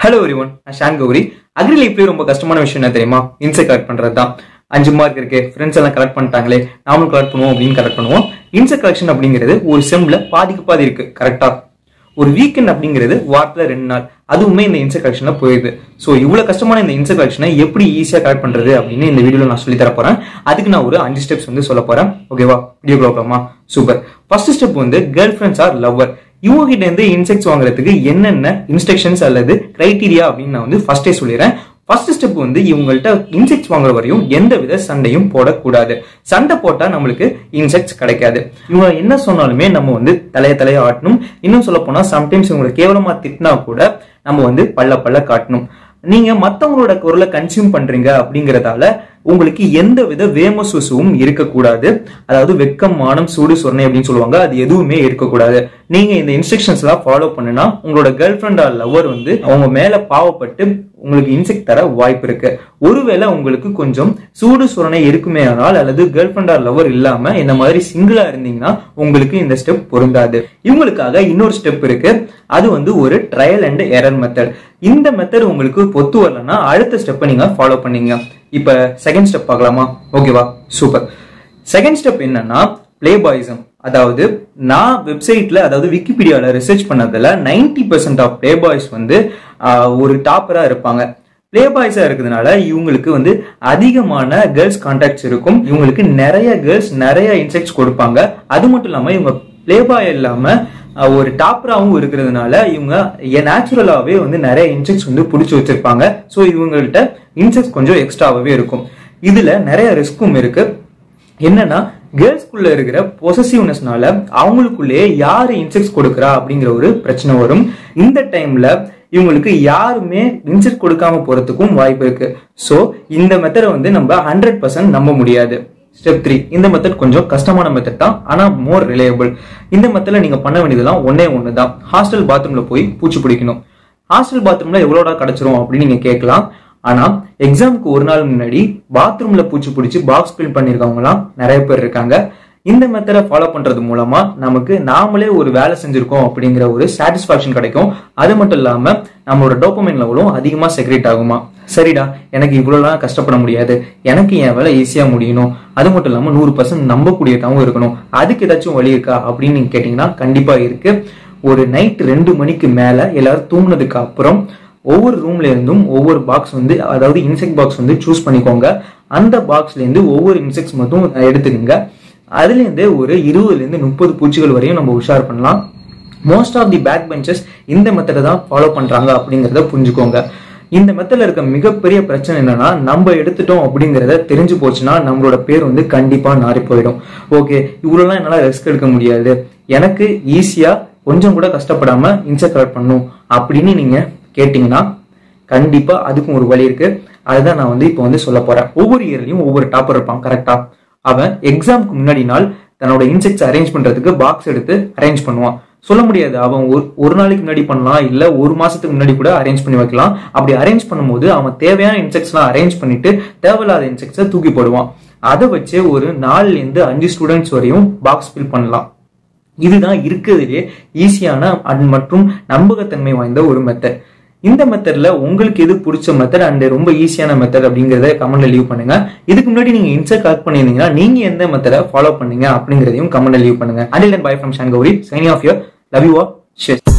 hello ஒரிவன் நான் Shawn Gowri agri லைஃப்லேயே ரொம்ப கஷ்டமான விஷயம் என்ன தெரியுமா இன்செக்ட் கலெக்ட் பண்றது தான் அஞ்சு மார்க் இருக்கு ஃப்ரெண்ட்ஸ் எல்லாம் கலெக்ட் பண்ணிட்டாங்களே நாமளும் கலெக்ட் பண்ணுவோம் அப்படின்னு கலெக்ட் பண்ணுவோம் இன்செக்ட் கலெக்ஷன் அப்படிங்கிறது ஒரு செம்ல பாதிக்கு பாதி இருக்கு கரெக்டா ஒரு வீக்கெண்ட் அப்படிங்கிறது வாரத்துல ரெண்டு நாள் அதுவுமே இந்த இன்செக்ட் கலெக்ஷன்ல போயிடுது ஸோ இவ்வளவு கஷ்டமான இந்த இன்செக்ட் கலெக்ஷனை எப்படி ஈஸியா கலெக்ட் பண்றது அப்படின்னு இந்த வீடியோல நான் சொல்லி தர போறேன் அதுக்கு நான் ஒரு அஞ்சு ஸ்டெப்ஸ் வந்து சொல்ல போறேன் ஓகேவா வீடியோ பார்க்கலாமா சூப்பர் ஃபர்ஸ்ட் ஸ்டெப் வந்து கேர்ள் ஃப்ரெண்ட்ஸ் ஆர் லவ்வர் இவங்க கிட்ட இருந்து இன்செக்ட்ஸ் வாங்குறதுக்கு என்னென்ன இன்ஸ்ட்ரக்ஷன்ஸ் அல்லது கிரைட்டீரியா அப்படின்னு நான் வந்து ஃபர்ஸ்டே சொல்லிடுறேன் ஃபர்ஸ்ட் ஸ்டெப் வந்து இவங்கள்ட்ட இன்செக்ட்ஸ் வாங்குற வரையும் எந்த வித சண்டையும் போடக்கூடாது சண்டை போட்டா நம்மளுக்கு இன்செக்ட்ஸ் கிடைக்காது இவங்க என்ன சொன்னாலுமே நம்ம வந்து தலைய தலைய ஆட்டணும் இன்னும் சொல்ல போனா சம்டைம்ஸ் இவங்களை கேவலமா திட்டினா கூட நம்ம வந்து பல்ல பல்ல காட்டணும் நீங்க மத்தவங்களோட குரலை கன்சியூம் பண்றீங்க அப்படிங்கறதால உங்களுக்கு எந்த வித வேமசுசுவும் இருக்கக்கூடாது அதாவது வெக்கம் மானம் சூடு சொரணை அப்படின்னு சொல்லுவாங்க அது எதுவுமே இருக்கக்கூடாது நீங்க இந்த இன்ஸ்ட்ரக்ஷன்ஸ் எல்லாம் ஃபாலோ பண்ணுனா உங்களோட கேர்ள் ஃப்ரெண்ட் ஆர் லவர் வந்து அவங்க மேல பாவப்பட்டு உங்களுக்கு இன்செக்ட் தர வாய்ப்பு இருக்கு ஒருவேளை உங்களுக்கு கொஞ்சம் சூடு சுரணை இருக்குமே ஆனால் அல்லது கேர்ள் ஃப்ரெண்ட் ஆர் லவர் இல்லாம இந்த மாதிரி சிங்கிளா இருந்தீங்கன்னா உங்களுக்கு இந்த ஸ்டெப் பொருந்தாது இவங்களுக்காக இன்னொரு ஸ்டெப் இருக்கு அது வந்து ஒரு ட்ரையல் அண்ட் எரர் மெத்தட் இந்த மெத்தட் உங்களுக்கு பொத்து வரலன்னா அடுத்த ஸ்டெப்பை நீங்க ஃபாலோ பண்ணீங்க இப்ப செகண்ட் ஸ்டெப் பார்க்கலாமா ஓகேவா சூப்பர் செகண்ட் ஸ்டெப் என்னன்னா பிளே பாய்சம் அதாவது நான் வெப்சைட்ல அதாவது விக்கிபீடியால ரிசர்ச் பண்ணதுல நைன்டி பெர்சென்ட் ஆஃப் பிளே பாய்ஸ் வந்து ஆஹ், ஒரு டாப்பரா இருப்பாங்க பிளே பாய்ஸா இருக்கிறதுனால இவங்களுக்கு வந்து அதிகமான கேர்ள்ஸ் கான்டாக்ட்ஸ் இருக்கும் இவங்களுக்கு நிறைய கேர்ள்ஸ் நிறைய இன்செக்ட்ஸ் கொடுப்பாங்க அது மட்டும் இல்லாம இவங்க பிளே பாய் இல்லாம அஹ், ஒரு டாப்பராகவும் இருக்கிறதுனால இவங்க நேச்சுரலாவே வந்து நிறைய இன்செக்ட்ஸ் வந்து பிடிச்சி வச்சிருப்பாங்க ஸோ இவங்கள்ட்ட இன்செக்ட்ஸ் கொஞ்சம் எக்ஸ்ட்ராவே இருக்கும் இதுல நிறைய ரிஸ்க்கும் இருக்கு என்னன்னா கேர்ள்ஸ்குள்ள இருக்கிற பொசசிவ்னஸ்னால அவங்களுக்குள்ளேயே யாரு இன்செக்ட்ஸ் கொடுக்கறா அப்படிங்கிற ஒரு பிரச்சனை வரும் இந்த டைம்ல இவங்களுக்கு யாருமே இன்செக்ட் கொடுக்காம போறதுக்கும் வாய்ப்பு இருக்கு ஸோ இந்த மெத்தடை வந்து நம்ம ஹண்ட்ரட் பர்சன்ட் நம்ப முடியாது ஸ்டெப் த்ரீ இந்த மெத்தட் கொஞ்சம் கஷ்டமான மெத்தட் தான் ஆனா மோர் ரிலையபிள் இந்த மெத்தட்ல நீங்க பண்ண வேண்டியதெல்லாம் ஒன்னே ஒன்று தான் ஹாஸ்டல் பாத்ரூம்ல போய் பூச்சி பிடிக்கணும் ஹாஸ்டல் பாத்ரூம்ல எவ்வளோடா கிடைச்சிரும் அப்படின்னு நீங்க கேட்கலாம் ஆனா எக்ஸாமுக்கு ஒரு நாள் முன்னாடி பாத்ரூம்ல பூச்சி பிடிச்சி பாக்ஸ் ஃபில் பண்ணிருக்கவங்கலாம் நிறைய பேர் இருக்காங்க இந்த மெத்தடை ஃபாலோ பண்றது மூலமா நமக்கு நாமளே ஒரு வேலை செஞ்சிருக்கோம் அப்படிங்கிற ஒரு சாட்டிஸ்பாக்சன் கிடைக்கும் அது மட்டும் இல்லாம நம்மளோட டோப்பமைன் லெவலும் அதிகமா செக்ரேட் ஆகுமா சரிடா எனக்கு இவ்வளவுலாம் கஷ்டப்பட முடியாது எனக்கு என் வேலை ஈஸியா முடியணும் அது மட்டும் இல்லாம நூறு பர்சன்ட் நம்பக்கூடியதாகவும் இருக்கணும் அதுக்கு ஏதாச்சும் வழி இருக்கா அப்படின்னு நீங்க கேட்டீங்கன்னா கண்டிப்பா இருக்கு ஒரு நைட் ரெண்டு மணிக்கு மேல எல்லாரும் தூங்குனதுக்கு அப்புறம் ஒவ்வொரு ரூம்ல இருந்தும் ஒவ்வொரு பாக்ஸ் வந்து அதாவது இன்செக்ட் பாக்ஸ் வந்து சூஸ் பண்ணிக்கோங்க அந்த பாக்ஸ்ல இருந்து ஒவ்வொரு இன்செக்ட்ஸ் மட்டும் எடுத்துக்கோங்க அதுல இருந்து ஒரு இருபதுல இருந்து முப்பது பூச்சிகள் வரையும் நம்ம உஷார் பண்ணலாம் most of the back benches இந்த மெத்தடை தான் ஃபாலோ பண்றாங்க அப்படிங்கறத புரிஞ்சுக்கோங்க இந்த மெத்தட்ல இருக்க மிகப்பெரிய பிரச்சனை என்னன்னா நம்ம எடுத்துட்டோம் அப்படிங்கறத தெரிஞ்சு போச்சுன்னா நம்மளோட பேர் வந்து கண்டிப்பா நாரி போயிடும் ஓகே இவ்வளவுலாம் என்னால ரிஸ்க் எடுக்க முடியாது எனக்கு ஈஸியா கொஞ்சம் கூட கஷ்டப்படாம இன்செக்ட் கலெக்ட் பண்ணும் அப்படின்னு நீங்க கேட்டீங்கன்னா கண்டிப்பா அதுக்கும் ஒரு வழி இருக்கு அதுதான் நான் வந்து இப்போ வந்து சொல்ல போறேன் ஒவ்வொரு இயர்லயும் ஒவ்வொரு டாப்பர் இருப்பான் கரெக்டா அவன் எக்ஸாம்க்கு முன்னாடி நாள் தன்னோட இன்செக்ட்ஸ் அரேஞ்ச் பண்றதுக்கு பாக்ஸ் எடுத்து அரேஞ்ச் பண்ணுவான் சொல்ல முடியாது அவன் ஒரு ஒரு நாளைக்கு முன்னாடி பண்ணலாம் இல்ல ஒரு மாசத்துக்கு முன்னாடி கூட அரேஞ்ச் பண்ணி வைக்கலாம் அப்படி அரேஞ்ச் பண்ணும்போது அவன் தேவையான இன்செக்ட்ஸ்லாம் அரேஞ்ச் பண்ணிட்டு தேவையில்லாத இன்செக்ட்ஸை தூக்கி போடுவான் அதை வச்சு ஒரு நாலுல இருந்து அஞ்சு ஸ்டூடெண்ட்ஸ் வரையும் பாக்ஸ் ஃபில் பண்ணலாம் இதுதான் இருக்கிறதுலே ஈஸியான and மற்றும் நம்பகத்தன்மை வாய்ந்த ஒரு மெத்தட் இந்த மெத்தட்ல உங்களுக்கு எது பிடிச்ச மெத்தட் அண்ட் ரொம்ப ஈஸியான மெத்தட் அப்படிங்கறத கமெண்ட்ல லீவ் பண்ணுங்க இதுக்கு முன்னாடி நீங்க இன்ஸ்டா கலெக்ட் பண்ணியிருந்தீங்கன்னா நீங்க எந்த மெத்தடை ஃபாலோ பண்ணீங்க அப்படிங்கறதையும் கமெண்ட்ல லீவ் பண்ணுங்க until bye from Shaan Gauri Saini of your love you are ஷெஸ்